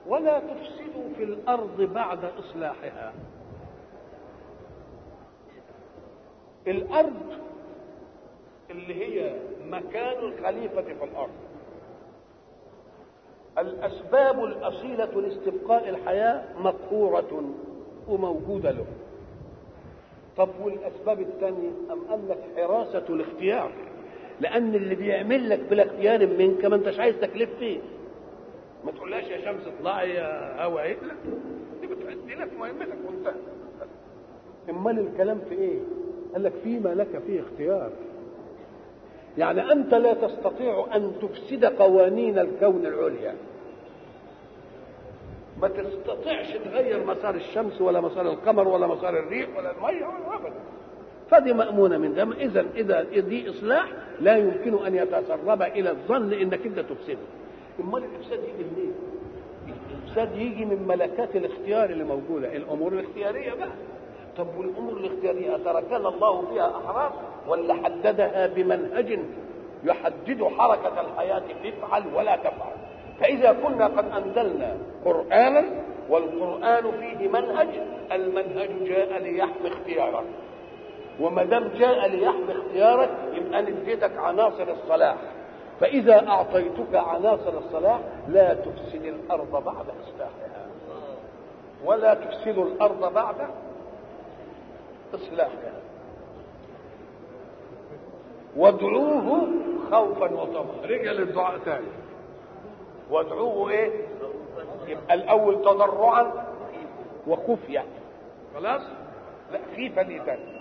ولا تفسدوا في الارض بعد اصلاحها الارض اللي هي مكان الخليفه في الارض الاسباب الاصيله لاستبقاء الحياه مقهوره وموجوده له طب والاسباب الثانيه ام قال لك حراسه الاختيار لان اللي بيعمل لك بلا اختيار منك ما انتش عايز تكليف فيه ما تقولهاش يا شمس اطلعي يا هوا ايه لا دي بتؤدي لك مهمتك وانتهى امال الكلام في ايه قال لك فيما لك فيه اختيار يعني انت لا تستطيع ان تفسد قوانين الكون العليا ما تستطيعش تغير مسار الشمس ولا مسار القمر ولا مسار الريح ولا الميه ولا ابدا فدي مأمونة من ده إذا إذا دي إصلاح لا يمكن أن يتسرب إلى الظن إنك أنت تفسده امال الافساد يجي منين؟ الافساد يجي من ملكات الاختيار اللي موجوده الامور الاختياريه بقى طب والامور الاختياريه تركنا الله فيها احرار ولا حددها بمنهج يحدد حركه الحياه تفعل ولا تفعل فاذا كنا قد انزلنا قرانا والقران فيه منهج المنهج جاء ليحمي اختيارك وما دام جاء ليحمي اختيارك يبقى نديتك عناصر الصلاح فإذا أعطيتك عناصر الصلاح لا تفسد الأرض بعد إصلاحها ولا تفسد الأرض بعد إصلاحها وادعوه خوفا وطمعا رجع للدعاء ثاني وادعوه ايه يبقى الاول تضرعا وخفيا خلاص لا خيفه دي ثاني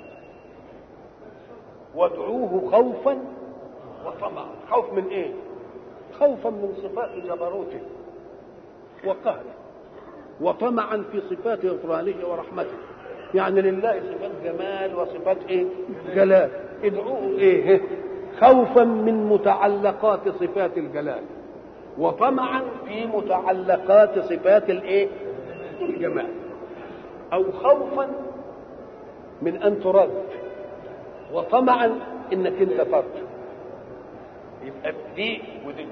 وادعوه خوفا وطمعا خوف من ايه خوفا من صفات جبروته وقهره وطمعا في صفات غفرانه ورحمته يعني لله صفات جمال وصفات ايه جلال ادعوه ايه خوفا من متعلقات صفات الجلال وطمعا في متعلقات صفات الايه الجمال او خوفا من ان ترد وطمعا انك انت ترجو يبقى دي ودي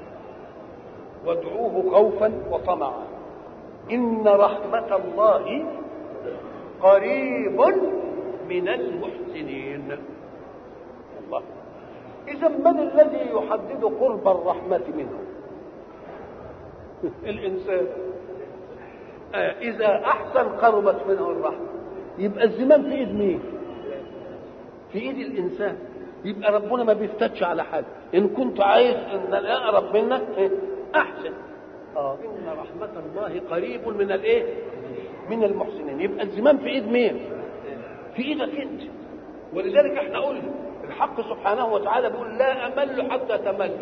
وادعوه خوفا وطمعا ان رحمه الله قريب من المحسنين الله اذا من الذي يحدد قرب الرحمه منه الانسان آه اذا احسن قربت منه الرحمه يبقى الزمان في ايد مين في ايد الانسان يبقى ربنا ما بيفتتش على حد ان كنت عايز ان اقرب منك إيه؟ احسن اه ان رحمه الله قريب من الايه من المحسنين يبقى الزمان في ايد مين في ايدك انت ولذلك احنا قلنا الحق سبحانه وتعالى بيقول لا امل حتى تملوا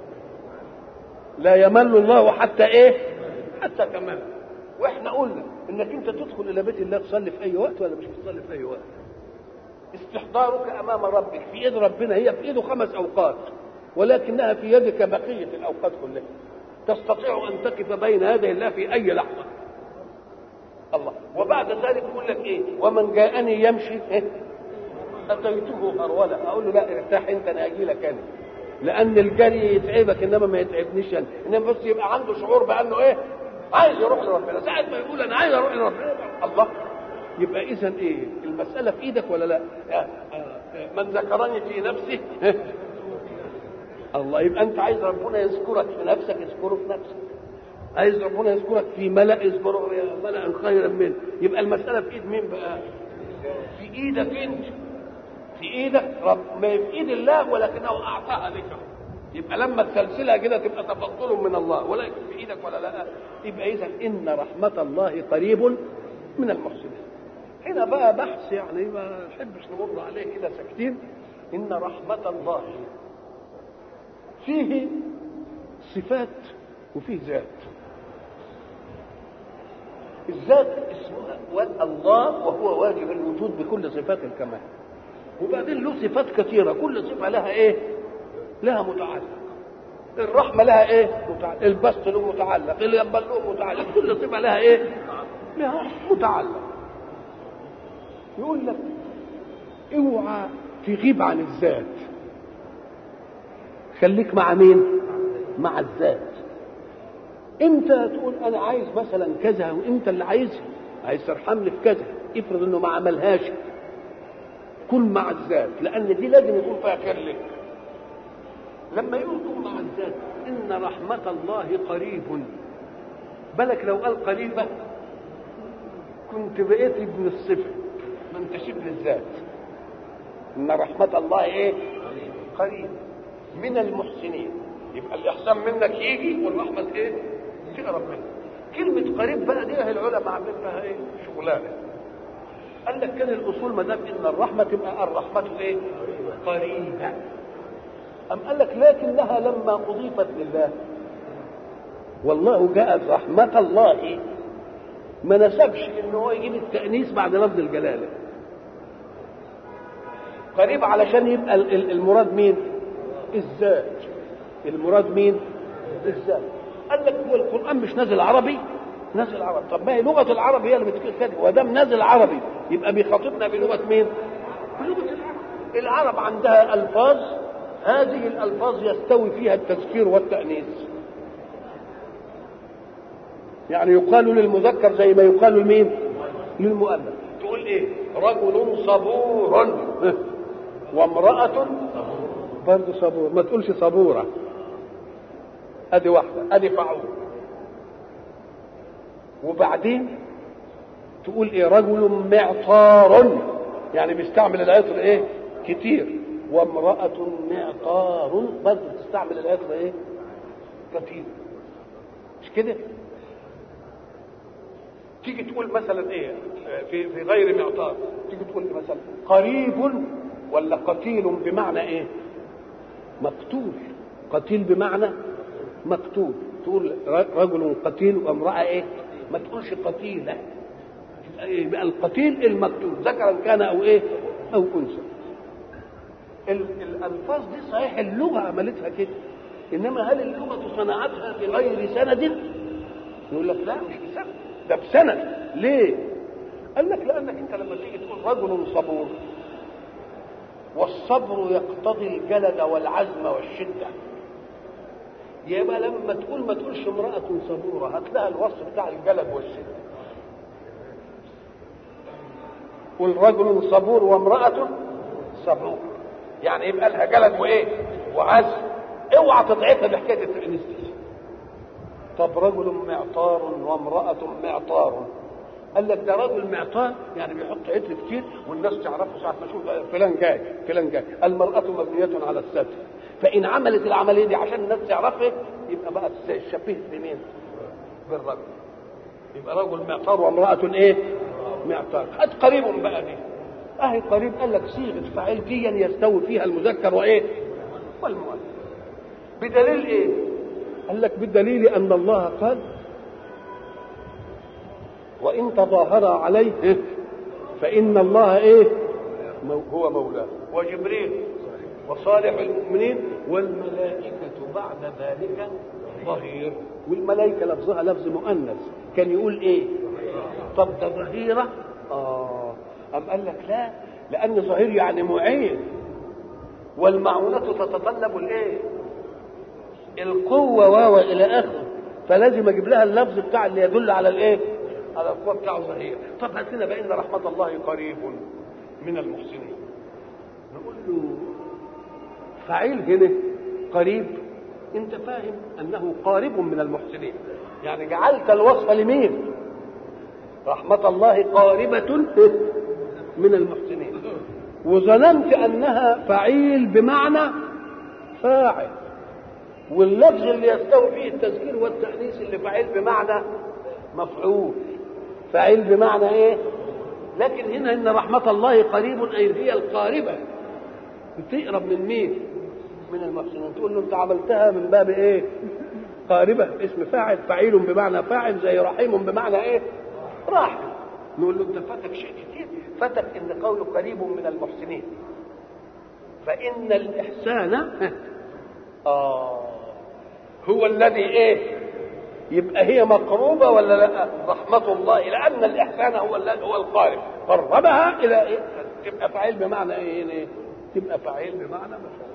لا يمل الله حتى ايه حتى تمل واحنا قلنا انك انت تدخل الى بيت الله تصلي في اي وقت ولا مش بتصلي في اي وقت استحضارك امام ربك في ايد ربنا هي في ايده خمس اوقات ولكنها في يدك بقيه الاوقات كلها تستطيع ان تقف بين يدي الله في اي لحظه الله وبعد ذلك يقول لك ايه ومن جاءني يمشي إيه؟ اتيته هروله اقول له لا ارتاح انت انا اجي لك انا لان الجري يتعبك انما ما يتعبنيش انا انما بس يبقى عنده شعور بانه ايه عايز يروح لربنا ساعه ما يقول انا عايز اروح لربنا الله يبقى اذا ايه المساله في ايدك ولا لا من ذكرني في نفسه الله يبقى انت عايز ربنا يذكرك في نفسك اذكره في نفسك عايز ربنا يذكرك في ملأ يذكره ملأ خيرا منه يبقى المسألة في ايد مين بقى؟ في ايدك انت في ايدك رب ما في ايد الله ولكنه اعطاها لك يبقى لما تسلسلها كده تبقى تفضل من الله ولكن في ايدك ولا لا يبقى اذا ان رحمة الله قريب من المحسنين هنا بقى بحث يعني ما نحبش نمر عليه كده ساكتين ان رحمة الله فيه صفات وفيه ذات الذات اسمها الله وهو واجب الوجود بكل صفات الكمال وبعدين له صفات كثيره كل صفه لها ايه لها متعلق الرحمه لها ايه متعلق البسط له متعلق اليمن له متعلق كل صفه لها ايه لها متعلق يقول لك اوعى تغيب عن الذات خليك مع مين مع الذات انت تقول انا عايز مثلا كذا وانت اللي عايزها عايز ترحمني في كذا افرض انه ما عملهاش كن مع الذات لان دي لازم يكون فيها خير لك لما يقول كن مع الذات ان رحمه الله قريب بالك لو قال قريبه كنت بقيت ابن الصفه ما انتش ابن الذات ان رحمه الله ايه قريب من المحسنين يبقى الاحسان منك يجي والرحمه ايه تقرب منك كلمه قريب بقى دي العلماء عاملين فيها ايه شغلانه قال لك كان الاصول ما دام ان الرحمه تبقى الرحمه ايه قريبه ام قال لك لكنها لما اضيفت لله والله جاءت رحمه الله ما نسبش ان هو يجيب التانيث بعد لفظ الجلاله قريب علشان يبقى المراد مين الذات المراد مين الذات قال لك هو القران مش نازل عربي نازل عربي طب ما هي لغه العرب هي اللي بتقول كده ودام نازل عربي يبقى بيخاطبنا بلغه مين بلغه العرب العرب عندها الفاظ هذه الالفاظ يستوي فيها التذكير والتانيث يعني يقال للمذكر زي ما يقال لمين للمؤنث تقول ايه رجل صبور وامرأة برضه صبور ما تقولش صبورة ادي واحدة ادي فعول وبعدين تقول ايه رجل معطار يعني بيستعمل العطر ايه كتير وامرأة معطار برضه بتستعمل العطر ايه كتير مش كده تيجي تقول مثلا ايه في في غير معطار تيجي تقول مثلا قريب ولا قتيل بمعنى ايه مقتول قتيل بمعنى مقتول تقول رجل قتيل وامرأة ايه ما تقولش قتيلة يبقى القتيل المقتول ذكرا كان او ايه او انثى الالفاظ دي صحيح اللغه عملتها كده انما هل اللغه صنعتها بغير سند يقول لك لا مش بسند ده بسند ليه قال لك لانك انت لما تيجي تقول رجل صبور والصبر يقتضي الجلد والعزم والشده يبقى لما تقول ما تقولش امرأة صبورة هتلاقي الوصف بتاع الجلد والشدة قل رجل صبور وامرأة صبور يعني يبقى لها جلد وايه وعزم اوعى تضعفها بحكايه التأنيث دي طب رجل معطار وامرأة معطار قال لك ده رجل معطار يعني بيحط عطر كتير والناس تعرفه ساعة ما تشوف فلان جاي فلان جاي المرأة مبنية على الستر فإن عملت العملية دي عشان الناس تعرفها يبقى بقى شبيه بمين؟ بالرجل يبقى رجل معطار وامرأة ايه؟ معطار هات قريب بقى دي اهي قريب قال لك صيغه فاعل ديا يستوي فيها المذكر وايه والمؤنث بدليل ايه قال لك بالدليل ان الله قال وان تظاهر عليه فان الله ايه هو مولاه وجبريل وصالح المؤمنين والملائكة بعد ذلك ظهير والملائكة لفظها لفظ مؤنث كان يقول ايه طب ده ظهيرة اه أم قال لك لا لأن ظهير يعني معين والمعونة تتطلب الايه القوة واو إلى آخره فلازم أجيب لها اللفظ بتاع اللي يدل على الايه على القوة بتاعه ظهير طب هات لنا بأن رحمة الله قريب من المحسنين نقول له فعيل هنا قريب انت فاهم انه قارب من المحسنين يعني جعلت الوصف لمين رحمة الله قاربة من المحسنين وظننت انها فعيل بمعنى فاعل واللفظ اللي يستوي فيه التذكير والتأنيث اللي فعيل بمعنى مفعول فعيل بمعنى ايه لكن هنا ان رحمة الله قريب اي هي القاربة بتقرب من مين من المحسنين تقول له انت عملتها من باب ايه قاربة اسم فاعل فعيل بمعنى فاعل زي رحيم بمعنى ايه راحم نقول له انت فاتك شيء كتير فاتك ان قوله قريب من المحسنين فان الاحسان اه هو الذي ايه يبقى هي مقروبة ولا لا رحمة الله لأن الإحسان هو هو القارب قربها إلى إيه؟ تبقى فعيل بمعنى إيه؟ تبقى فعيل بمعنى مفعول